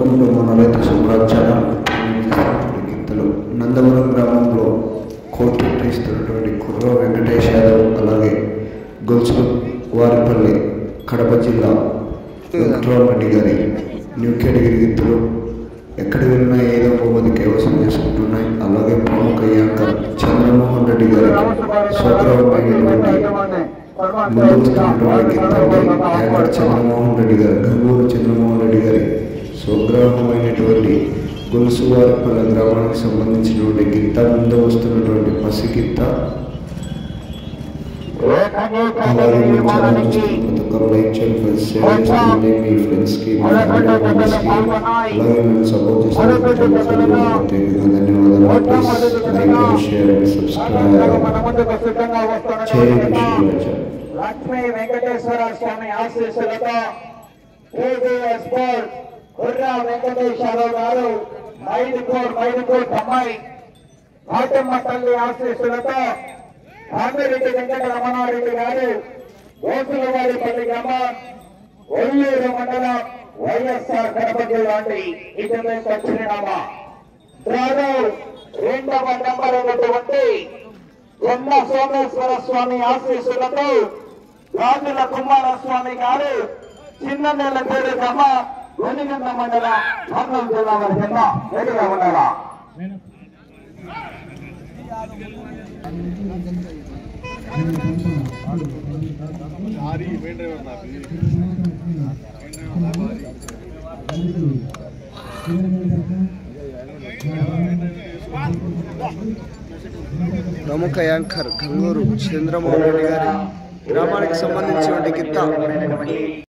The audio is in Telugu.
వెల్కమ్ టు మన రైతు సుబ్రాజ్ ఛానల్ గీతలు నందవరం గ్రామంలో కోర్టు ఇస్తున్నటువంటి కుర్ర వెంకటేష్ యాదవ్ అలాగే గొలుసు వారిపల్లి కడప జిల్లా వెంకటరామరెడ్డి గారి న్యూ కేటగిరి గీతలు ఎక్కడ వెళ్ళినా ఏదో బహుమతి కైవసం చేసుకుంటున్నాయి అలాగే ప్రముఖ యాంకర్ చంద్రమోహన్ రెడ్డి గారి స్వగ్రహమైనటువంటి ముందు వస్తున్నటువంటి గీతాన్ని యాంకర్ చంద్రమోహన్ రెడ్డి గారు గంగూరు చంద్రమోహన్ రెడ్డి గారి స్వగ్రామమైనటువంటి గొలుసువారిపల్లె గ్రామానికి సంబంధించినటువంటి గిత్త ముందు వస్తున్నటువంటి పసిగిత్త అలాగే మీ ఛానల్ చూస్తున్న ప్రతి ఒక్కరు లైక్ చేయండి షేర్ చేయండి మీ ఫ్రెండ్స్కి మీ ఫ్యామిలీ మెంబర్స్కి అలాగే మేము సపోర్ట్ చేస్తున్న ప్రతి ఒక్కరికి ప్రత్యేకంగా ధన్యవాదాలు please like share and subscribe చేయండి షేర్ లక్ష్మీ వెంకటేశ్వర స్వామి ఆశీస్సులతో టీజీఎస్ స్పోర్ట్స్ కుర్రా వెంకటేశ్వరరావు గారు మైదుకూర్ మైదుకూర్ అమ్మాయి పాటమ్మ తల్లి ఆశీస్సులతో రామిరెడ్డి వెంకట రమణారెడ్డి గారు గోసులవారిపల్లి గ్రామం ఒల్లూరు మండలం వైఎస్ఆర్ కడప జిల్లా నుండి ఇతరుల చిరునామా డ్రాలో రెండవ నంబర్ ఉన్నటువంటి కొండ సోమేశ్వర స్వామి ఆశీస్సులతో రాజుల కుమారస్వామి గారు చిన్న నెల పేరు గ్రామ వెనుగండ మండల కర్నూలు జిల్లా వారి కింద రెడీగా ఉండాలా ప్రముఖ యాంకర్ గంగూరు చంద్రమోహన్ రెడ్డి గారి గ్రామానికి సంబంధించినటువంటి గిత్త